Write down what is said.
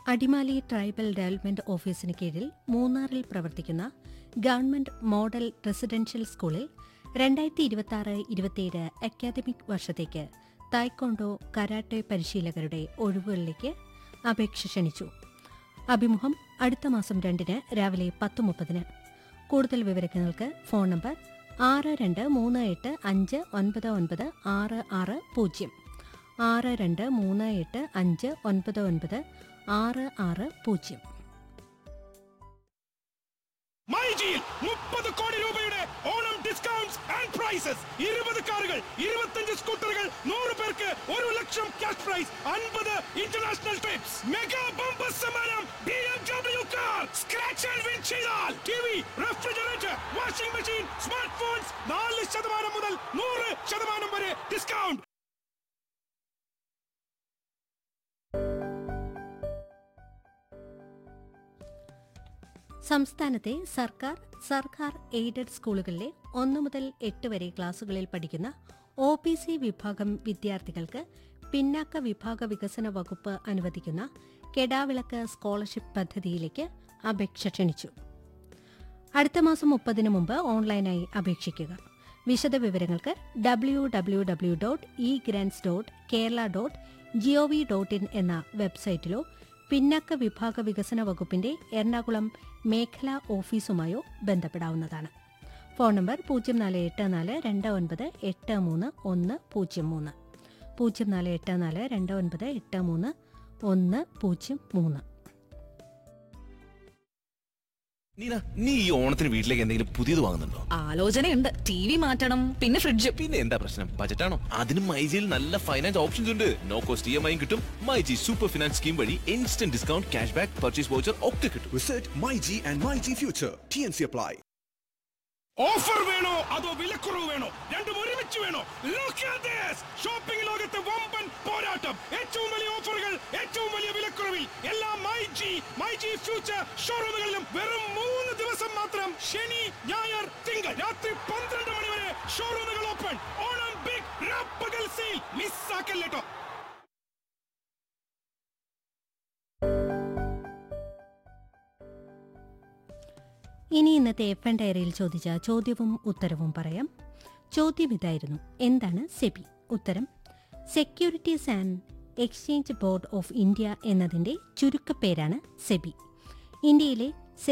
Adimali tribal development ഓഫീസിന് കീഴിൽ മൂന്നാറിൽ പ്രവർത്തിക്കുന്ന ഗവൺമെന്റ് മോഡൽ റെസിഡൻഷ്യൽ സ്കൂളിൽ രണ്ടായിരത്തി ഇരുപത്തി ആറ് ഇരുപത്തിയേഴ് അക്കാദമിക് വർഷത്തേക്ക് തായ്ക്കൊണ്ടോ കരാട്ടെ പരിശീലകരുടെ ഒഴിവുകളിലേക്ക് അപേക്ഷ ക്ഷണിച്ചു അഭിമുഖം അടുത്ത മാസം രണ്ടിന് രാവിലെ പത്ത് മുപ്പതിന് കൂടുതൽ വിവരങ്ങൾക്ക് ഫോൺ നമ്പർ ആറ് രണ്ട് മൂന്ന് എട്ട് അഞ്ച് ഒൻപത് ഒൻപത് ആറ് ആറ് പൂജ്യം ആറ് രണ്ട് മൂന്ന് എട്ട് അഞ്ച് ഒൻപത് ഒൻപത് ആറ് ആറ് പൂജ്യം മൈജിയിൽ മുപ്പത് കോടി രൂപയുടെ ഓണം ഡിസ്കൗണ്ട്സ് ആൻഡ് പ്രൈസസ് ഇരുപത് കാറുകൾ ഇരുപത്തഞ്ച് സ്കൂട്ടറുകൾ നൂറ് പേർക്ക് ഒരു ലക്ഷം ക്യാഷ് പ്രൈസ് അൻപത് ഇന്റർനാഷണൽ ട്രിപ്സ് മെഗാ ബമ്പർ സമ്മാനം B M W car scratch and win ചെയ്താൽ T V refrigerator washing machine smart phones നാല് ശതമാനം മുതൽ നൂറ് ശതമാനം വരെ ഡിസ്കൗണ്ട് സംസ്ഥാനത്തെ സർക്കാർ സർക്കാർ എയ്ഡഡ് സ്കൂളുകളിലെ ഒന്നു മുതൽ എട്ട് വരെ ക്ലാസുകളിൽ പഠിക്കുന്ന ഒ പി സി വിഭാഗം വിദ്യാർത്ഥികൾക്ക് പിന്നാക്ക വിഭാഗ വികസന വകുപ്പ് അനുവദിക്കുന്ന കെടാവിളക്ക് സ്കോളർഷിപ്പ് പദ്ധതിയിലേക്ക് അപേക്ഷ ക്ഷണിച്ചു അടുത്ത മാസം മുപ്പതിന് മുമ്പ് ഓൺലൈനായി അപേക്ഷിക്കുക വിശദ വിവരങ്ങൾക്ക് W W W dot E grants dot Kerala dot GOV dot in എന്ന വെബ്സൈറ്റിലോ പിന്നാക്ക വിഭാഗ വികസന വകുപ്പിന്റെ എറണാകുളം മേഖലാ ഓഫീസുമായോ ബന്ധപ്പെടാവുന്നതാണ് ഫോൺ നമ്പർ പൂജ്യം നാല് എട്ട് നാല് രണ്ട് ഒൻപത് എട്ട് മൂന്ന് ഒന്ന് പൂജ്യം മൂന്ന് പൂജ്യം നാല് എട്ട് നാല് രണ്ട് ഒൻപത് എട്ട് മൂന്ന് ഒന്ന് പൂജ്യം മൂന്ന് നീന നീ ഈ ഓണത്തിന് വീട്ടിലേക്ക് എന്തെങ്കിലും പുതിയത് വാങ്ങുന്നുണ്ടോ ആലോചനയുണ്ട് ടി വി മാറ്റണം പിന്നെ ഫ്രിഡ്ജ് പിന്നെ എന്താ പ്രശ്നം ബജറ്റാണോ അതിനും മൈജിയിൽ നല്ല ഫൈനാൻസ് ഓപ്ഷൻസ് ഉണ്ട് no cost E M I കിട്ടും മൈജി സൂപ്പർ ഫിനാൻസ് സ്കീം വഴി instant discount cash back purchase voucher ഒക്കെ കിട്ടും Visit MyG and MyG Future. TNC apply. Offer വേണോ അതോ വിലക്കുറവ് വേണോ രണ്ടും ഒരുമിച്ച് വേണോ ഷോപ്പിംഗ് ലോകത്തെ വമ്പൻ പോരാട്ടം ഏറ്റവും വലിയ ഓഫറുകൾ ഏറ്റവും വലിയ വിലക്കുറവിൽ എല്ലാ my G my G future ഷോറൂമുകളിലും വെറും മൂന്ന് ദിവസം മാത്രം ശനി ഞായർ തിങ്കൾ രാത്രി പന്ത്രണ്ട് മണി വരെ ഷോറൂമുകൾ ഓപ്പൺ ഓണം ബിഗ് റാപ്പകൽ സെയിൽ മിസ്സാക്കല്ലേട്ടോ ഇനി ഇന്നത്തെ എഫ് എൻ ഡയറിയിൽ ചോദിച്ച ചോദ്യവും ഉത്തരവും പറയാം ചോദ്യം ഇതായിരുന്നു എന്താണ് സെബി ഉത്തരം securities and exchange board of India എന്നതിന്റെ ചുരുക്കപ്പേരാണ് സെബി ഇന്ത്യയിലെ